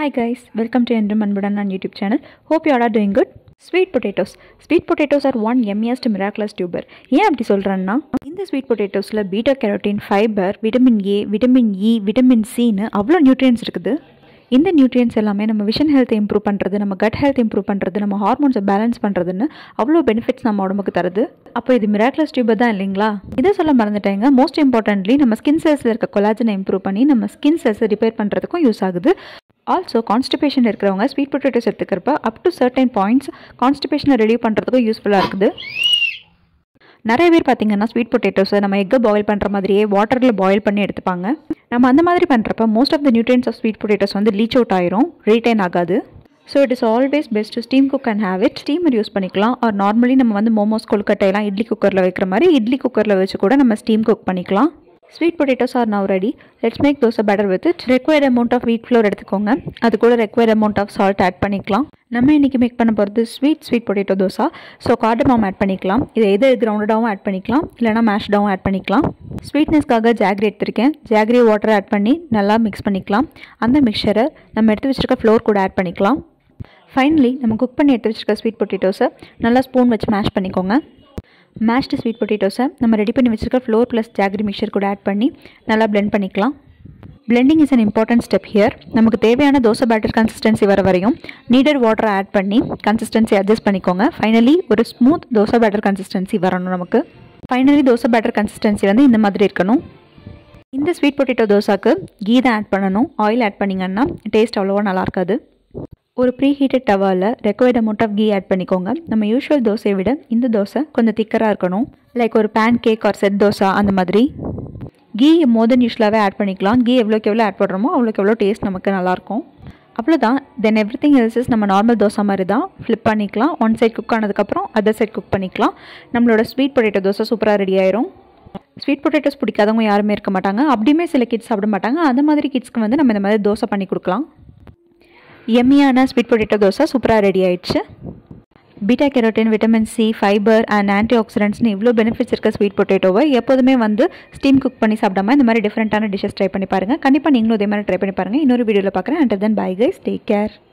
Hi guys, welcome to Endrum Anbudan on YouTube channel. Hope you all are doing good. Sweet potatoes sweet potatoes are one எம்மியஸ்ட் miraculous tuber ஏன் அப்படி சொல்கிறேன்னா இந்த sweet பொட்டேட்டோஸில் beta carotene fibre vitamin A vitamin E vitamin சின்னு அவ்வளோ nutrients இருக்குது இந்த நியூட்ரியன்ஸ் எல்லாமே நம்ம விஷன் ஹெல்த்தை இம்ப்ரூவ் பண்ணுறது நம்ம கட் ஹெல்த் இம்ப்ரூவ் பண்ணுறது நம்ம ஹார்மோன்ஸை பேலன்ஸ் பண்ணுறதுன்னு அவ்வளோ பெனிஃபிட்ஸ் நம்ம உடம்புக்கு தருது அப்போ இது மிராக்லஸ் டியூபர் தான் இல்லைங்களா இதை சொல்ல மறந்துட்டேங்க மோஸ்ட் இம்பார்ட்டன்ட்லி நம்ம ஸ்கின் செல்ஸில் இருக்க கொலாஜனை இம்ப்ரூவ் பண்ணி நம்ம ஸ்கின் செல்ஸை ரிப்பேர் பண்ணுறதுக்கும் யூஸ் ஆகுது ஆல்சோ கான்ஸ்டிபேஷன் இருக்கிறவங்க ஸ்வீட் பொட்டேட்டோஸ் எடுத்துக்கிறப்ப அப் டு சர்டைன் பாயிண்ட்ஸ் கான்ஸ்டிபேஷனை ரெடியூ பண்ணுறதுக்கும் யூஸ்ஃபுல்லாக இருக்குது நிறைய பேர் பார்த்தீங்கன்னா ஸ்வீட் பொட்டேட்டோஸை நம்ம எக்கை பாயில் பண்ணுற மாதிரியே வாட்டரில் பாயில் பண்ணி எடுத்துப்பாங்க நம்ம அந்த மாதிரி பண்ணுறப்ப most of the nutrients of sweet potatoes வந்து லீச் அவுட் ஆயிரும் ரீடைன் ஆகாது so it is always best to steam cook and have it steamer use பண்ணிக்கலாம் ஆர் நார்மலி நம்ம வந்து மோமோஸ் கொழுக்கட்டையெல்லாம் இட்லி குக்கரில் வைக்கிற மாதிரி இட்லி குக்கரில் வச்சு கூட நம்ம ஸ்டீம் குக் பண்ணிக்கலாம் sweet potatoes are now ready let's make dosa batter with it required amount of wheat flour எடுத்துக்கோங்க அது கூட required amount of salt add பண்ணிக்கலாம் நம்ம இன்றைக்கி மேக் பண்ண போகிறது sweet sweet potato dosa so cardamom add பண்ணிக்கலாம் இதை எது கிரவுண்டடாகவும் ஆட் பண்ணிக்கலாம் இல்லைனா மேஷ்டாகவும் ஆட் பண்ணிக்கலாம் ஸ்வீட்னஸ்க்காக ஜாக்ரி எடுத்திருக்கேன் ஜாக்ரி வாட்டர் ஆட் பண்ணி நல்லா மிக்ஸ் பண்ணிக்கலாம் அந்த மிக்சரை நம்ம எடுத்து வச்சுருக்க ஃப்ளோர் கூட ஆட் பண்ணிக்கலாம் ஃபைனலி நம்ம குக் பண்ணி எடுத்து வச்சுருக்க ஸ்வீட் பொட்டேட்டோஸை நல்லா ஸ்பூன் வச்சு மேஷ் பண்ணிக்கோங்க மேஷ்டு ஸ்வீட் பொட்டேட்டோஸை நம்ம ரெடி பண்ணி வச்சுருக்க ஃப்ளோர் ப்ளஸ் ஜாகரி மிக்சர் கூட ஆட் பண்ணி நல்லா பிளெண்ட் பண்ணிக்கலாம் blending is an important step here நமக்கு தேவையான தோசை பேட்டர் கன்சிஸ்டன்சி வர வரையும் நீடட் வாட்டரை ஆட் பண்ணி கன்சிஸ்டன்சி அட்ஜஸ்ட் பண்ணிக்கோங்க ஃபைனலி ஒரு ஸ்மூத் தோசை பேட்டர் கன்சிஸ்டன்சி வரணும் நமக்கு ஃபைனலி தோசை பேட்டர் கன்சிஸ்டன்சி வந்து இந்த மாதிரி இருக்கணும் இந்த ஸ்வீட் பொட்டேட்டோ தோசாக்கு கீ தான் ஆட் பண்ணணும் ஆயில் ஆட் பண்ணிங்கன்னா டேஸ்ட் அவ்வளோவா நல்லா இருக்காது ஒரு ப்ரீ ஹீட்டட் டவாவில் required amount of ghee add பண்ணிக்கோங்க நம்ம யூஷுவல் தோசையை விட இந்த தோசை கொஞ்சம் திக்கராக இருக்கணும் லைக் ஒரு pancake or set dosa அந்த மாதிரி கீ மோர் தென் யூஸ்வலாகவே ஆட் பண்ணிக்கலாம் கீ எவ்வளோக்கு எவ்வளோ ஆட் பண்ணுறோமோ அவ்வளோக்கு எவ்வளோ டேஸ்ட் நமக்கு நல்லாயிருக்கும் அவ்வளோதான் then everything else is நம்ம நார்மல் தோசை மாதிரி தான் ஃப்ளிப் பண்ணிக்கலாம் ஒன் சைட் குக் ஆனதுக்கப்புறம் அதர் சைட் குக் பண்ணிக்கலாம் நம்மளோட ஸ்வீட் பொட்டேட்டோ தோசை சூப்பராக ரெடி ஆயிரும் ஸ்வீட் பொட்டேட்டோஸ் பிடிக்காதவங்க யாருமே இருக்க மாட்டாங்க அப்படியுமே சில கிட்ஸ் சாப்பிட மாட்டாங்க அந்த மாதிரி கிட்ஸ்க்கு வந்து நம்ம இந்த மாதிரி தோசை பண்ணி கொடுக்கலாம் எம்மியான ஸ்வீட் பொட்டேட்டோ தோசை சூப்பராக ரெடி ஆயிடுச்சு beta carotene vitamin C fibre and ஆன்டி ஆக்சிடென்ட்ஸ்னு இவ்வளோ பெனிஃபிட்ஸ் இருக்க ஸ்வீட் பொட்டேட்டோவை எப்போதுமே வந்து ஸ்டீம் குக் பண்ணி சாப்பிடாம இந்த மாதிரி டிஃப்ரெண்ட்டான டிஷ்ஷஸ் ட்ரை பண்ணி பாருங்கள் கண்டிப்பாக நீங்களும் இதே மாதிரி ட்ரை பண்ணி பாருங்கள் இன்னொரு வீடியோவில் பார்க்குறேன் and then bye guys take care